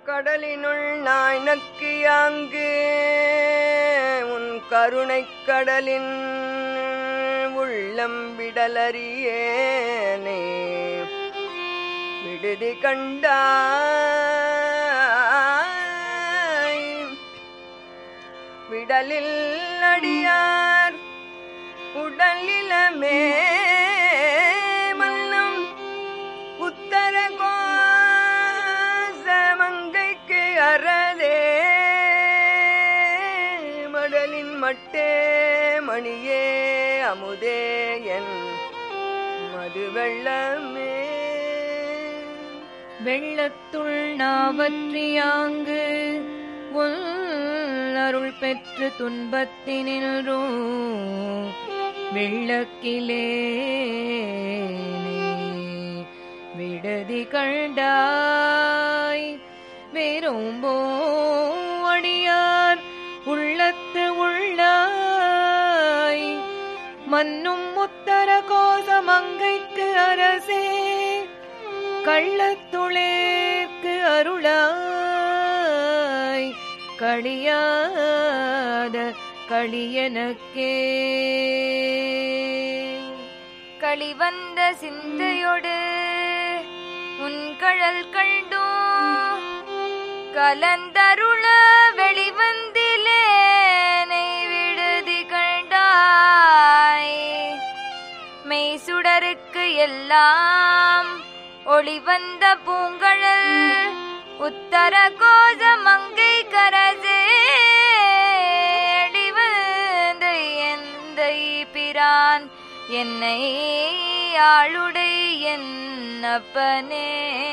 கடலினுள் நாய் நக்கியாங்கு உன் கருணைக் கடலின் உள்ளம் விடலறியேனே விடுதி கண்டாய் விடலில் அடியார் உடலிலமே மல்லம் உத்தர கோசமங்கைக்கு அறதே மடலின் மட்டே மணியே அமுதே என் மது வெள்ளமே வெள்ளத்துள் நாவற்றியாங்கு உள் அருள் பெற்று துன்பத்தினின்றும் வெள்ளக்கிலே விடுதி கண்டாய் வேறும்போ அடியார் உள்ளத்து உள்ளாய் மன்னும் உத்தர கோசமங்கைக்கு அரசே கள்ளத்துளேக்கு அருளாய் களியாத களியனக்கே களிவந்த சிந்தையொடு உன் கழல் கண்டோ கலந்தருள வெளிவந்திலேனை விடுதி கண்டாய் மெய் சுடருக்கு எல்லாம் ஒளி வந்த பூங்கழல் உத்தர கோஜ மங்கை கரசே அடிவந்த எந்தை பிரான் என்னை ஆளுடை என் அப்பனே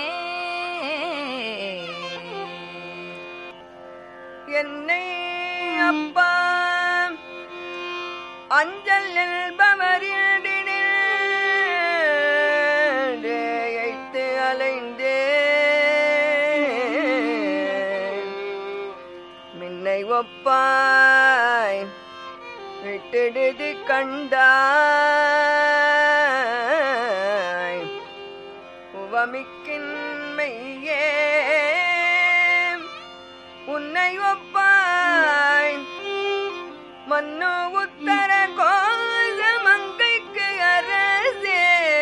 என்னை அப்பா அஞ்சல் எழுத்து அலைந்தே மின்னை ஒப்பாய் விட்டெடுது கண்டாய் உவமிக்கின் மெய்யே உன்னை ஒப்பாய் மன்னோ உத்தர கோல மங்கைக்கு அரசே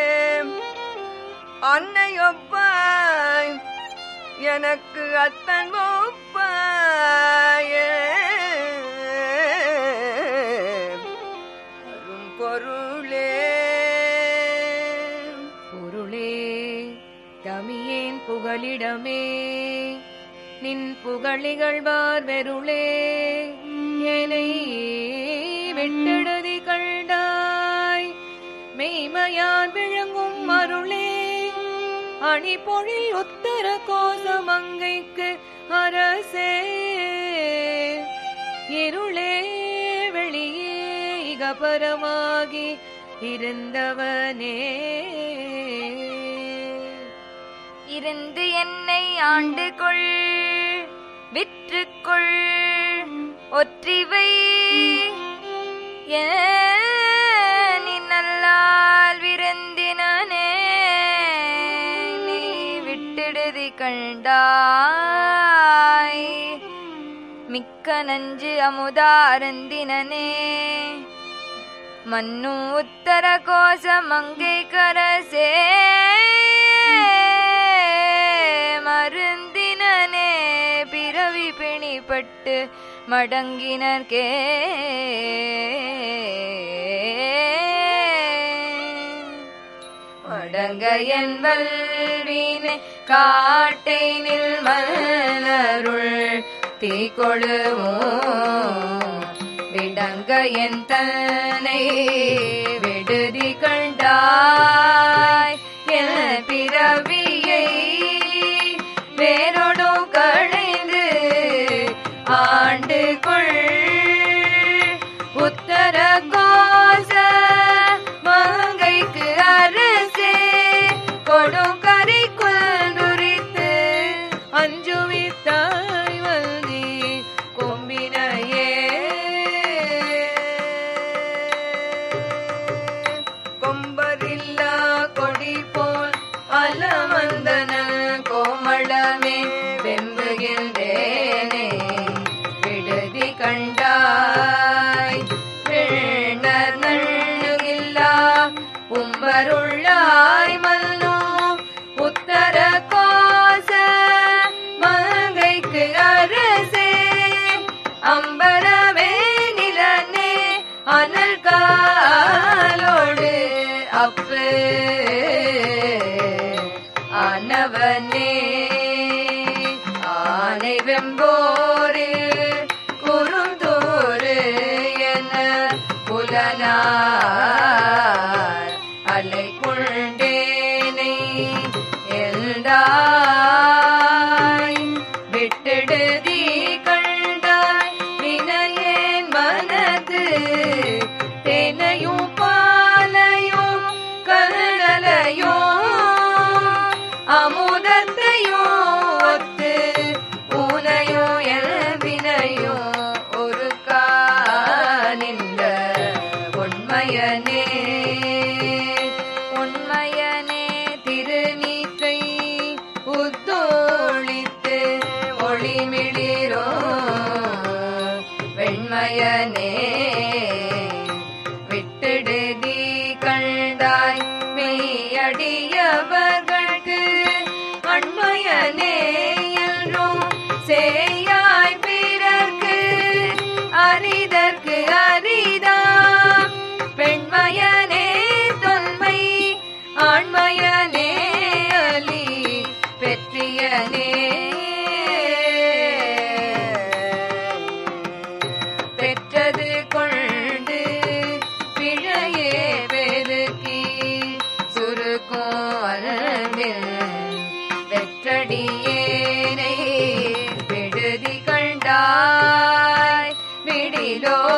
அன்னை ஒப்பாய் எனக்கு அத்தன் ஒப்பாய அரும் பொருளே பொருளே தமியேன் புகலிடமே நின் புகழிகழ்வார் வெருளே என்னை விட்டெடுதி கண்டாய் மெய்மையான் விளங்கும் அருளே அணிபொழில் உத்தர கோசமங்கைக்கு அரசே இருளே வெளியே இகபரமாகி இருந்தவனே இருந்து என்னை ஆண்டு கொள் விற்றுக்கொள் ஒற்றிவை நீ நல்லால் விருந்தினனே நீ விட்டிடுதி கண்டாய் மிக்க நஞ்சு அமுதாரந்தினனே மன்னு உத்தர கோச மங்கை கரசே மருந்தினனே பிறவி பிணிப்பட்டு மடங்கினர்கே மடங்க என் வல்வினை காட்டை நில் மலருள் தீக்கொழுவோம் விடங்க என் தன்னை விடுதி கண்டாய் என் பிறவியை வேறொடு களைந்து ஆண்டு கொள் உத்தர கோச மங்கைக்கு அரசே கொடும் கரை கொண்டுரித்து அஞ்சுவித்தாய் வந்தி கொம்பினையே கொம்பரில்லா கொடி போல் அலமந்தன கோமளமே வேண்டுகின்றேனே விடுதி கண்டாய் விண்ணர் நண்ணுகில்லா உம்பருள்ளாய் மல்லோ உத்தர கோச மங்கைக்கு அரசே அம்பரமே நிலனே அனல் காலோடு அப்பு ஆனவனே ஆனை வெம்போரு குறுந்தோறு என புலனார் அலை கொண்டேனை எந்தாய் விட்டெடுதி கண்டாய் வினையேன் மனது தேனையும் பாலையும் கடலையும் அமுதத்தையும் ஒத்து பூனையும் எல்வினையும் ஒரு காணிந்த உண்மையனே உண்மையனே திருநீற்றை உத்தோளித்து ஒளிமிளிரோ வெண்மயனே விட்டெடுதி கண்டாய் மெய்யடியவர்களுக்கு அண்மையனே என்றும் செய்யாய் பிறர்க்கு அரிதற்கு அரிதா பெண்மயனே தொன்மை ஆண்மயனே அலி பெற்றியனே பெற்றது கொண்டு பிழையே பெருக்கி சுருக்கும் அன்பில் வெற்றடியேனை விடுதி கண்டாய் விடிலோ